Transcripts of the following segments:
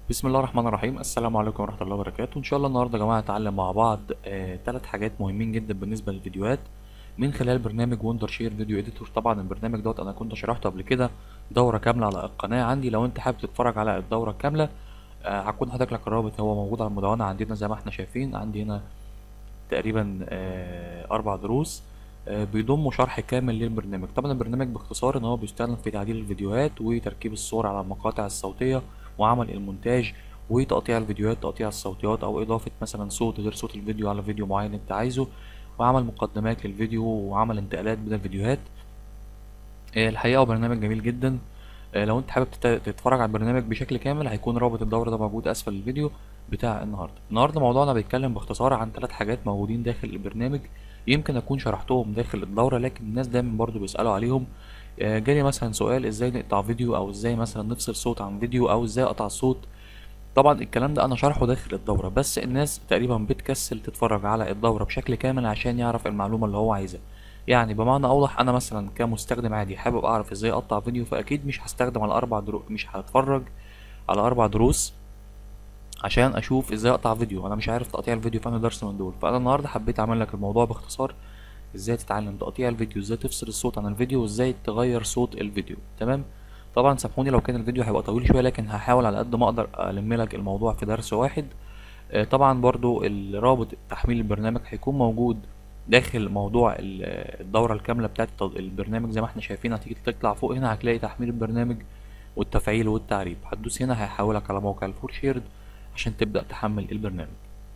بسم الله الرحمن الرحيم السلام عليكم ورحمة الله وبركاته إن شاء الله النهاردة يا جماعة هنتعلم مع بعض ثلاث حاجات مهمين جدا بالنسبة للفيديوهات من خلال برنامج وندر شير فيديو اديتور طبعا البرنامج دوت أنا كنت شرحته قبل كده دورة كاملة على القناة عندي لو أنت حابب تتفرج على الدورة الكاملة آه، هكون حاطط لك الرابط هو موجود على المدونة عندنا زي ما احنا شايفين عندي هنا تقريبا آه، أربع دروس آه، بيضموا شرح كامل للبرنامج طبعا البرنامج باختصار ان هو بيستخدم في تعديل الفيديوهات وتركيب الصور على المقاطع الصوتية وعمل المونتاج وتقطيع الفيديوهات تقطيع الصوتيات او اضافة مثلا صوت غير صوت الفيديو على فيديو معين انت عايزه وعمل مقدمات للفيديو وعمل انتقالات بين الفيديوهات آه، الحقيقة هو برنامج جميل جدا آه، لو انت حابب تت- تتفرج على البرنامج بشكل كامل هيكون رابط الدورة ده موجود اسفل الفيديو بتاع النهارده النهارده موضوعنا بيتكلم باختصار عن ثلاث حاجات موجودين داخل البرنامج يمكن اكون شرحتهم داخل الدورة لكن الناس دايما برضو بيسألوا عليهم آه، جالي مثلا سؤال ازاي نقطع فيديو او ازاي مثلا نفصل صوت عن فيديو او ازاي اقطع الصوت طبعا الكلام ده انا شرحه داخل الدورة بس الناس تقريبا بتكسل تتفرج على الدورة بشكل كامل عشان يعرف المعلومة اللي هو عايزها يعني بمعنى اوضح انا مثلا كمستخدم عادي حابب اعرف ازاي اقطع فيديو فاكيد مش هستخدم على اربع دروس مش هتفرج على اربع دروس عشان اشوف ازاي اقطع فيديو انا مش عارف تقطيع الفيديو في انهي درس من دول فانا النهارده حبيت اعمل لك الموضوع باختصار ازاي تتعلم تقطيع الفيديو ازاي تفصل الصوت عن الفيديو وازاي تغير صوت الفيديو تمام طبعا سامحوني لو كان الفيديو هيبقى طويل شويه لكن هحاول على قد ما اقدر الم لك الموضوع في درس واحد آه، طبعا برضو الرابط تحميل البرنامج هيكون موجود داخل موضوع ال- الدورة الكاملة بتاعت التط- البرنامج زي ما احنا شايفين هتيجي تطلع فوق هنا هتلاقي تحميل البرنامج والتفعيل والتعريب هتدوس هنا هيحولك على موقع الفور شيرد عشان تبدأ تحمل البرنامج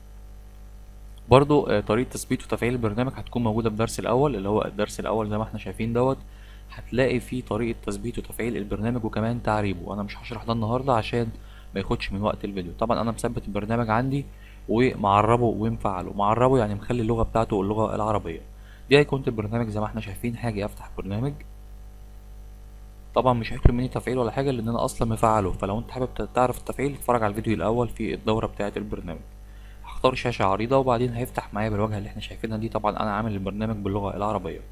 برضو آه، طريقة تثبيت وتفعيل البرنامج هتكون موجودة في الدرس الأول اللي هو الدرس الأول زي ما احنا شايفين دوت هتلاقي فيه طريقة تثبيت وتفعيل البرنامج وكمان تعريبه أنا مش هشرح ده النهاردة عشان ما ياخدش من وقت الفيديو طبعا أنا مثبت البرنامج عندي ومعربه ومفعله معربه يعني مخلي اللغة بتاعته اللغة العربية دي أيقونة البرنامج زي ما احنا شايفين هاجي أفتح برنامج طبعا مش هيطلب مني تفعيل ولا حاجة لأن أنا أصلا مفعله فلو أنت حابب تعرف التفعيل اتفرج على الفيديو الأول في الدورة بتاعة البرنامج هختار شاشة عريضة وبعدين هيفتح معايا بالواجهة اللي احنا شايفينها دي طبعا أنا عامل البرنامج باللغة العربية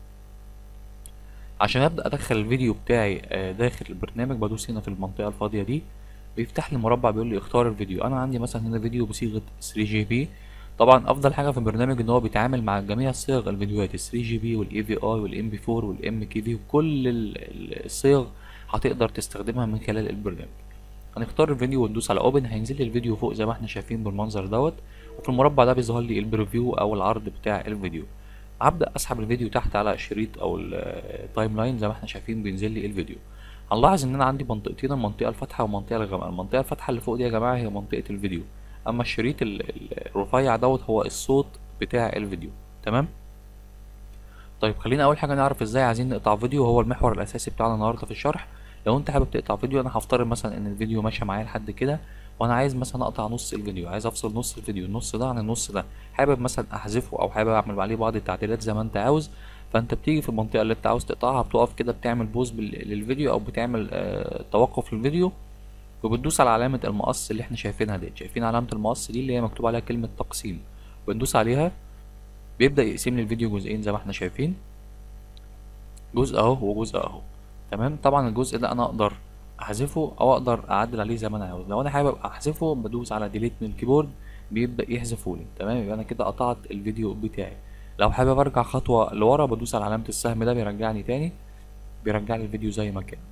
عشان ابدا ادخل الفيديو بتاعي آه، داخل البرنامج بدوس هنا في المنطقه الفاضيه دي بيفتح لي مربع بيقول لي اختار الفيديو انا عندي مثلا هنا فيديو بصيغه 3 جي بي طبعا افضل حاجه في البرنامج ان هو بيتعامل مع جميع صيغ الفيديوهات ال 3 جي بي والاي في اي والام بي 4 والام كي في وكل ال- ال- الصيغ هتقدر تستخدمها من خلال البرنامج هنختار الفيديو وندوس على اوبن هينزل لي الفيديو فوق زي ما احنا شايفين بالمنظر دوت وفي المربع ده بيظهر لي البريفيو او العرض بتاع الفيديو هبدأ اسحب الفيديو تحت على الشريط او التايم لاين زي ما احنا شايفين بينزل لي الفيديو هنلاحظ ان انا عندي منطقتين المنطقة الفاتحة والمنطقة الغامقة المنطقة الفاتحة اللي فوق دي يا جماعة هي منطقة الفيديو اما الشريط ال- ال- الرفيع دوت هو الصوت بتاع الفيديو تمام طيب خلينا اول حاجه نعرف ازاي عايزين نقطع فيديو هو المحور الاساسي بتاعنا النهارده في الشرح لو انت حابب تقطع فيديو انا هفترض مثلا ان الفيديو ماشي معايا لحد كده وانا عايز مثلا اقطع نص الفيديو عايز افصل نص الفيديو النص ده عن النص ده حابب مثلا احذفه او حابب اعمل عليه بعض التعديلات زي ما انت عاوز فانت بتيجي في المنطقه اللي انت عاوز تقطعها بتقف كده بتعمل بوز بال- للفيديو او بتعمل آه توقف للفيديو وبتدوس على علامه المقص اللي احنا شايفينها دي شايفين علامه المقص دي اللي هي مكتوب عليها كلمه تقسيم بندوس عليها بيبدأ يقسم لي الفيديو جزئين زي ما احنا شايفين جزء اهو وجزء اهو تمام طبعا الجزء ده انا اقدر احذفه او اقدر اعدل عليه زي ما انا عاوز لو انا حابب احذفه بدوس على ديليت من الكيبورد بيبدأ يحذفه لي تمام يبقى انا كده قطعت الفيديو بتاعي لو حابب ارجع خطوة لورا بدوس على علامة السهم ده بيرجعني تاني بيرجع لي الفيديو زي ما كان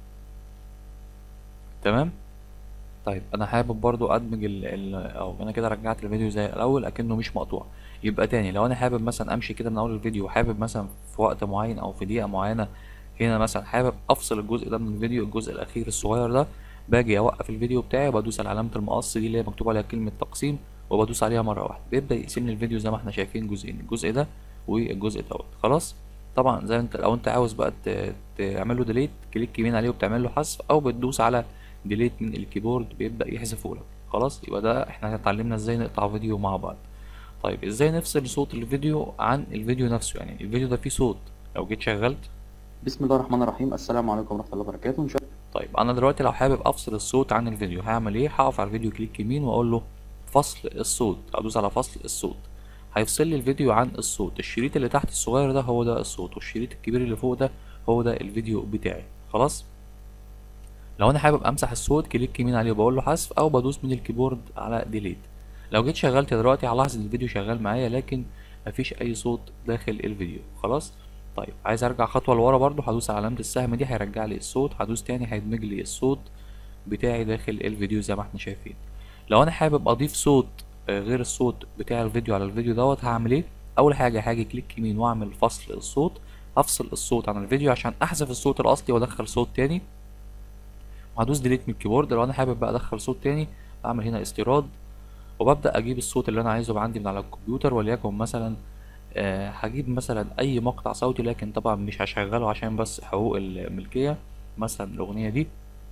تمام طيب انا حابب برضو ادمج ال ال او انا كده رجعت الفيديو زي الاول اكنه مش مقطوع يبقى تاني لو انا حابب مثلا امشي كده من اول الفيديو وحابب مثلا في وقت معين او في دقيقة معينة هنا مثلا حابب افصل الجزء ده من الفيديو الجزء الاخير الصغير ده باجي اوقف الفيديو بتاعي وبدوس على علامة المقص دي اللي هي مكتوب عليها كلمة تقسيم وبدوس عليها مرة واحدة بيبدأ يقسم لي الفيديو زي ما احنا شايفين جزئين الجزء ده والجزء دوت خلاص طبعا زي انت لو انت عاوز بقى ت- تعمل له ديليت كليك يمين عليه وبتعمل له حذف او بتدوس على ديليت من الكيبورد بيبدأ يحذفه لك خلاص يبقى ده احنا اتعلمنا ازاي نقطع فيديو مع بعض طيب ازاي نفصل صوت الفيديو عن الفيديو نفسه يعني الفيديو ده فيه صوت لو جيت شغلت بسم الله الرحمن الرحيم السلام عليكم ورحمة الله وبركاته إن شاء طيب انا دلوقتي لو حابب افصل الصوت عن الفيديو هعمل ايه هقف على الفيديو كليك يمين واقول له فصل الصوت ادوس على فصل الصوت هيفصل لي الفيديو عن الصوت الشريط اللي تحت الصغير ده هو ده الصوت والشريط الكبير اللي فوق ده هو ده الفيديو بتاعي خلاص لو انا حابب امسح الصوت كليك يمين عليه وبقول له حذف او بدوس من الكيبورد على ديليت لو جيت شغلت دلوقتي هلاحظ ان الفيديو شغال معايا لكن مفيش اي صوت داخل الفيديو خلاص طيب عايز ارجع خطوه لورا برضو هدوس على علامه السهم دي هيرجع لي الصوت هدوس تاني هيدمج لي الصوت بتاعي داخل الفيديو زي ما احنا شايفين لو انا حابب اضيف صوت آه، غير الصوت بتاع الفيديو على الفيديو دوت هعمل ايه اول حاجه هاجي كليك يمين واعمل فصل الصوت هفصل الصوت عن الفيديو عشان احذف الصوت الاصلي وادخل صوت تاني وهدوس ديليت من الكيبورد لو انا حابب بقى ادخل صوت تاني بعمل هنا استيراد وببدأ اجيب الصوت اللي انا عايزه عندي من على الكمبيوتر وليكن مثلا آه، هجيب مثلا اي مقطع صوتي لكن طبعا مش هشغله عشان بس حقوق الملكية مثلا الاغنية دي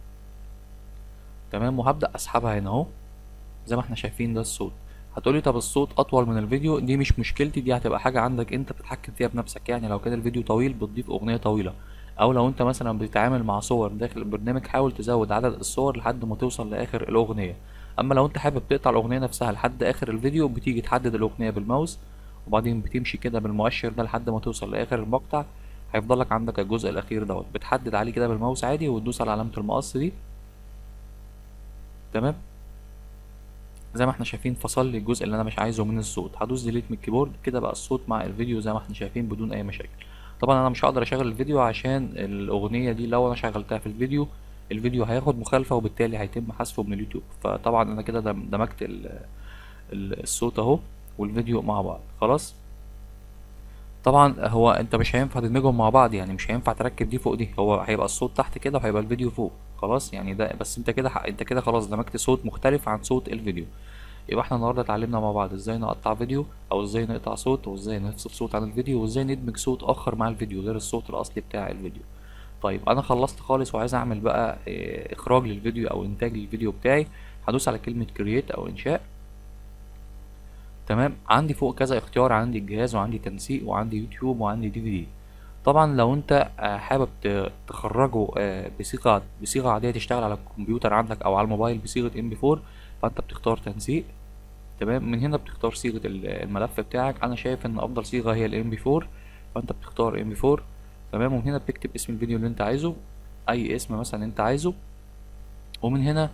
تمام وهبدأ اسحبها هنا اهو زي ما احنا شايفين ده الصوت هتقولي طب الصوت اطول من الفيديو دي مش مشكلتي دي هتبقى حاجة عندك انت بتتحكم فيها بنفسك يعني لو كان الفيديو طويل بتضيف اغنية طويلة او لو انت مثلا بتتعامل مع صور داخل البرنامج حاول تزود عدد الصور لحد ما توصل لاخر الاغنية اما لو انت حابب تقطع الاغنية نفسها لحد اخر الفيديو بتيجي تحدد الاغنية بالماوس وبعدين بتمشي كده بالمؤشر ده لحد ما توصل لاخر المقطع هيفضل لك عندك الجزء الاخير دوت بتحدد عليه كده بالماوس عادي وتدوس على علامة المقص دي تمام زي ما احنا شايفين فصل لي الجزء اللي انا مش عايزه من الصوت هدوس ديليت من الكيبورد كده بقى الصوت مع الفيديو زي ما احنا شايفين بدون اي مشاكل طبعا انا مش هقدر اشغل الفيديو عشان الاغنيه دي لو انا شغلتها في الفيديو الفيديو هياخد مخالفه وبالتالي هيتم حذفه من اليوتيوب فطبعا انا كده دم- دمجت ال- ال- الصوت اهو والفيديو مع بعض خلاص طبعا هو انت مش هينفع تدمجهم مع بعض يعني مش هينفع تركب دي فوق دي هو هيبقى الصوت تحت كده وهيبقى الفيديو فوق خلاص يعني ده بس انت كده ح- انت كده خلاص دمجت صوت مختلف عن صوت الفيديو يبقى احنا النهارده اتعلمنا مع بعض ازاي نقطع فيديو او ازاي نقطع صوت وازاي نفصل صوت عن الفيديو وازاي ندمج صوت اخر مع الفيديو غير الصوت الاصلي بتاع الفيديو طيب انا خلصت خالص وعايز اعمل بقى اه، اخراج للفيديو او انتاج للفيديو بتاعي هدوس على كلمة كرييت او انشاء تمام عندي فوق كذا اختيار عندي الجهاز وعندي تنسيق وعندي يوتيوب وعندي دي في دي طبعا لو انت آه، حابب ت- تخرجه آه، بصيغه بصيغه عاديه تشتغل على الكمبيوتر عندك او على الموبايل بصيغه ام بي 4 فانت بتختار تنسيق تمام من هنا بتختار صيغه ال- الملف بتاعك انا شايف ان افضل صيغه هي الام بي 4 فانت بتختار ام بي 4 تمام ومن هنا بتكتب اسم الفيديو اللي انت عايزه اي اسم مثلا انت عايزه ومن هنا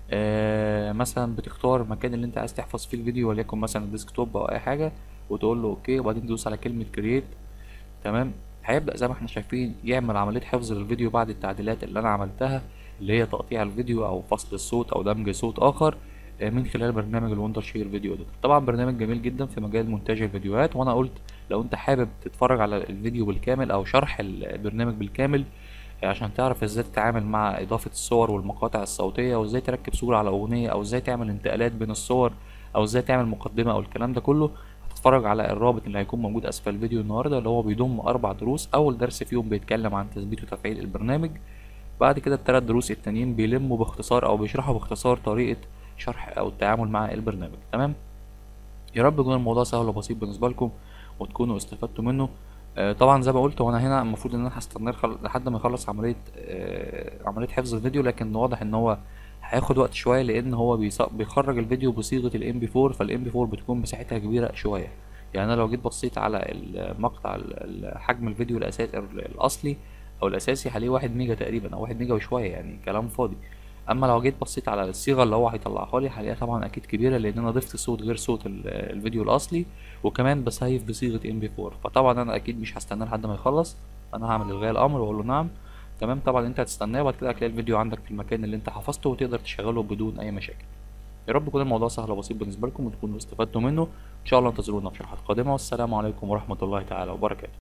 آه مثلا بتختار المكان اللي انت عايز تحفظ فيه الفيديو وليكن مثلا ديسكتوب او اي حاجه وتقول له اوكي وبعدين تدوس على كلمه كرييت تمام هيبدأ زي ما احنا شايفين يعمل عملية حفظ للفيديو بعد التعديلات اللي انا عملتها اللي هي تقطيع الفيديو او فصل الصوت او دمج صوت اخر آه، من خلال برنامج الوندر شير فيديو اديتور طبعا برنامج جميل جدا في مجال مونتاج الفيديوهات وانا قلت لو انت حابب تتفرج على الفيديو بالكامل او شرح البرنامج بالكامل آه، عشان تعرف ازاي تتعامل مع اضافة الصور والمقاطع الصوتية وازاي تركب صورة على اغنية او ازاي تعمل انتقالات بين الصور او ازاي تعمل مقدمة او الكلام ده كله هتتفرج على الرابط اللي هيكون موجود اسفل الفيديو النهارده اللي هو بيضم اربع دروس اول درس فيهم بيتكلم عن تثبيت وتفعيل البرنامج بعد كده التلات دروس التانيين بيلموا باختصار او بيشرحوا باختصار طريقة شرح او التعامل مع البرنامج تمام يا رب يكون الموضوع سهل وبسيط بالنسبه لكم وتكونوا استفدتوا منه آه، طبعا زي ما قلت وانا هنا المفروض ان انا هستنى يخل- لحد ما يخلص عمليه آه، عمليه حفظ الفيديو لكن واضح ان هو هياخد وقت شويه لان هو بيص- بيخرج الفيديو بصيغه الام بي 4 فالام بي 4 بتكون مساحتها كبيره شويه يعني انا لو جيت بصيت على المقطع ال- ال- حجم الفيديو الاساسي الاصلي او الاساسي عليه واحد ميجا تقريبا او واحد ميجا وشويه يعني كلام فاضي اما لو جيت بصيت على الصيغه اللي هو هيطلعها لي هلاقيها طبعا اكيد كبيره لان انا ضفت صوت غير صوت ال- الفيديو الاصلي وكمان بسيف بصيغه ام بي 4 فطبعا انا اكيد مش هستنى لحد ما يخلص انا هعمل الغاء الامر واقول له نعم تمام طبعا انت هتستناه وبعد كده هتلاقي الفيديو عندك في المكان اللي انت حفظته وتقدر تشغله بدون اي مشاكل يا رب يكون الموضوع سهل وبسيط بالنسبه لكم وتكونوا استفدتوا منه ان شاء الله انتظرونا في شرحات قادمه والسلام عليكم ورحمه الله تعالى وبركاته